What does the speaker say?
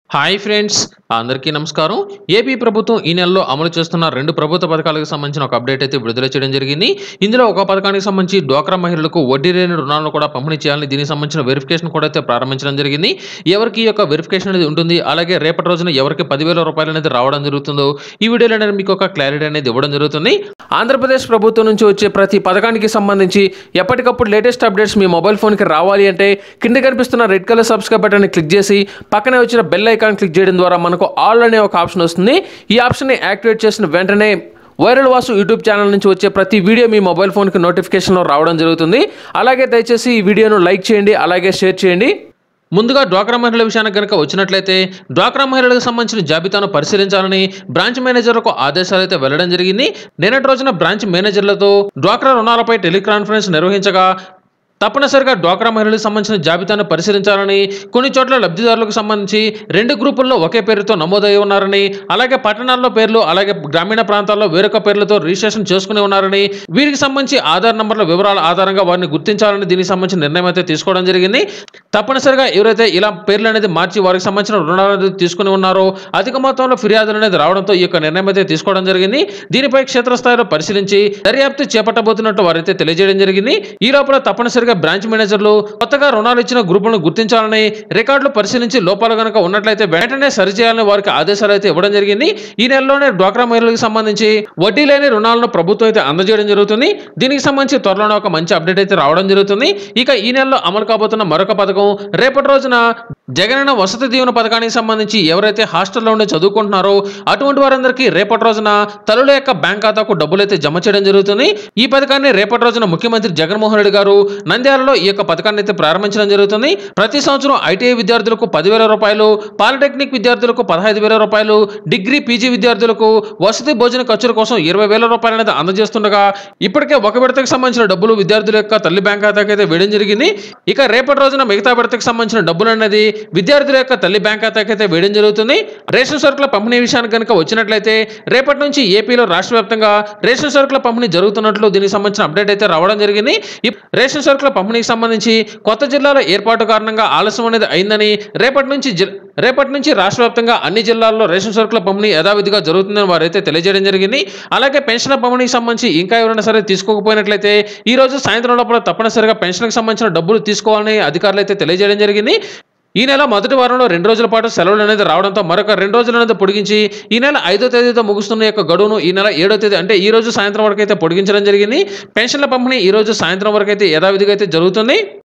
hi friends అందరికీ నమస్కారం AP ప్రభుత్వం ఈ నెలలో అమలు చేస్తున్న రెండు ప్రభుత్వ పథకాలకు సంబంధించిన ఒక అప్డేట్ అయితే విడుదల చేయడం జరిగింది ఇందులో ఒక పథకానికి సంబంధించి డ్వాక్రా మహిళలకు వడ్డీ లేని రుణాలను కూడా పంపిణీ చేయాలని దీనికి సంబంధించిన వెరిఫికేషన్ కూడా అయితే ప్రారంభించడం జరిగింది ఎవరికి ఈ యొక్క వెరిఫికేషన్ అనేది ఉంటుంది అలాగే రేపటి రోజున ఎవరికి పదివేల రూపాయలు అనేది రావడం జరుగుతుందో ఈ వీడియోలో నేను మీకు ఒక క్లారిటీ అనేది ఇవ్వడం జరుగుతుంది ఆంధ్రప్రదేశ్ ప్రభుత్వం నుంచి వచ్చే ప్రతి పథకానికి సంబంధించి ఎప్పటికప్పుడు లేటెస్ట్ అప్డేట్స్ మీ మొబైల్ ఫోన్కి రావాలి అంటే కింద కనిపిస్తున్న రెడ్ కలర్ సబ్స్క్రైబ్ బటన్ని క్లిక్ చేసి పక్కనే వచ్చిన బెల్ ఐకాన్ క్లిక్ చేయడం ద్వారా మనకు ఆల్ అనే ఒక ఆప్షన్ వస్తుంది ఈ ఆప్షన్ని యాక్టివేట్ చేసిన వెంటనే వైరల్ వాసు యూట్యూబ్ ఛానల్ నుంచి వచ్చే ప్రతి వీడియో మీ మొబైల్ ఫోన్కి నోటిఫికేషన్లో రావడం జరుగుతుంది అలాగే దయచేసి ఈ వీడియోను లైక్ చేయండి అలాగే షేర్ చేయండి ముందుగా డ్వాక్రా మహిళల విషయానికి కనుక వచ్చినట్లయితే డ్వాక్రా మహిళలకు సంబంధించిన జాబితాను పరిశీలించాలని బ్రాంచ్ మేనేజర్లకు ఆదేశాలు అయితే వెళ్లడం జరిగింది నిన్నటి రోజున బ్రాంచ్ మేనేజర్లతో డ్వాక్రా రుణాలపై టెలికాన్ఫరెన్స్ నిర్వహించగా తప్పనిసరిగా డ్వాక్రా మహిళలకు సంబంధించిన జాబితాను పరిశీలించాలని కొన్ని చోట్ల లబ్ధిదారులకు సంబంధించి రెండు గ్రూపుల్లో ఒకే పేరుతో నమోదై ఉన్నారని అలాగే పట్టణాల్లో పేర్లు అలాగే గ్రామీణ ప్రాంతాల్లో వేరొక పేర్లతో రిజిస్ట్రేషన్ చేసుకుని ఉన్నారని వీరికి సంబంధించి ఆధార్ నంబర్ల వివరాల ఆధారంగా వారిని గుర్తించాలని దీనికి సంబంధించిన నిర్ణయం అయితే తీసుకోవడం జరిగింది తప్పనిసరిగా ఎవరైతే ఇలా పేర్లు అనేది మార్చి వారికి సంబంధించిన రుణాలు అనేది తీసుకుని ఉన్నారో అధిక మొత్తంలో ఫిర్యాదులు అనేది రావడంతో ఈ యొక్క నిర్ణయం అయితే తీసుకోవడం జరిగింది దీనిపై క్షేత్రస్థాయిలో పరిశీలించి దర్యాప్తు చేపట్టబోతున్నట్టు వారైతే తెలియజేయడం జరిగింది ఈ లోపల తప్పనిసరిగా బ్రాంచ్ మేనేజర్లు కొత్తగా రుణాలు ఇచ్చిన గ్రూపులను గుర్తించాలని రికార్డులు పరిశీలించి లోపాలు కనుక ఉన్నట్లయితే వెంటనే సరిచేయాలని వారికి ఆదేశాలు అయితే ఇవ్వడం జరిగింది ఈ నెలలోనే డ్వాక్రా మహిళలకు సంబంధించి వడ్డీ లేని రుణాలను ప్రభుత్వం అయితే అందజేయడం జరుగుతుంది దీనికి సంబంధించి త్వరలోనే ఒక మంచి అప్డేట్ అయితే రావడం జరుగుతుంది ఇక ఈ నెలలో అమలు కాబోతున్న మరొక పథకం రేపటి రోజున జగనన్న వసతి దీవెన పథకానికి సంబంధించి ఎవరైతే హాస్టల్లో ఉండి చదువుకుంటున్నారో అటువంటి వారందరికీ రేపటి రోజున తల్లుల యొక్క బ్యాంక్ ఖాతాకు డబ్బులు అయితే జమ చేయడం జరుగుతుంది ఈ పథకాన్ని రేపటి రోజున ముఖ్యమంత్రి జగన్మోహన్ రెడ్డి గారు నంద్యాలలో ఈ యొక్క పథకాన్ని అయితే ప్రారంభించడం జరుగుతుంది ప్రతి సంవత్సరం ఐటీఐ విద్యార్థులకు పదివేల రూపాయలు పాలిటెక్నిక్ విద్యార్థులకు పదహైదు వేల రూపాయలు డిగ్రీ పీజీ విద్యార్థులకు వసతి భోజన ఖర్చుల కోసం ఇరవై వేల రూపాయలు అనేది అందజేస్తుండగా ఇప్పటికే ఒక విడతకు సంబంధించిన డబ్బులు విద్యార్థుల యొక్క తల్లి బ్యాంక్ ఖాతాకి అయితే వేయడం జరిగింది ఇక రేపటి రోజున మిగతా విడతకు సంబంధించిన డబ్బులు అనేది విద్యార్థుల యొక్క తల్లి బ్యాంక్ ఖాతాకి అయితే వేయడం జరుగుతుంది రేషన్ సరుకుల పంపిణీ విషయానికి కనుక వచ్చినట్లయితే రేపటి నుంచి ఏపీలో రాష్ట్ర వ్యాప్తంగా రేషన్ సరుకుల పంపిణీ జరుగుతున్నట్లు దీనికి సంబంధించిన అప్డేట్ అయితే రావడం జరిగింది ఈ రేషన్ సరుకుల పంపిణీకి సంబంధించి కొత్త జిల్లాల ఏర్పాటు కారణంగా ఆలస్యం అనేది అయిందని రేపటి నుంచి జి- రేపటి నుంచి రాష్ట్ర వ్యాప్తంగా అన్ని జిల్లాల్లో రేషన్ సరుకుల పంపిణీ యథావిధిగా జరుగుతుందని వారైతే తెలియజేయడం జరిగింది అలాగే పెన్షన్ పంపిణీకి సంబంధించి ఇంకా ఎవరైనా సరే తీసుకోకపోయినట్లయితే ఈ రోజు సాయంత్రం లోపల తప్పనిసరిగా పెన్షన్కి సంబంధించిన డబ్బులు తీసుకోవాలని అధికారులు అయితే తెలియజేయడం జరిగింది ఈ నెల మొదటి వారంలో రెండు రోజుల పాటు సెలవులు అనేది రావడంతో మరొక రెండు రోజులు అనేది పొడిగించి ఈ నెల ఐదో తేదీతో ముగుస్తున్న యొక్క గడువును ఈ నెల ఏడో తేదీ అంటే ఈ రోజు సాయంత్రం వరకు అయితే పొడిగించడం జరిగింది పెన్షన్ల పంపిణీ ఈ రోజు సాయంత్రం వరకు అయితే యథావిధిగా అయితే జరుగుతుంది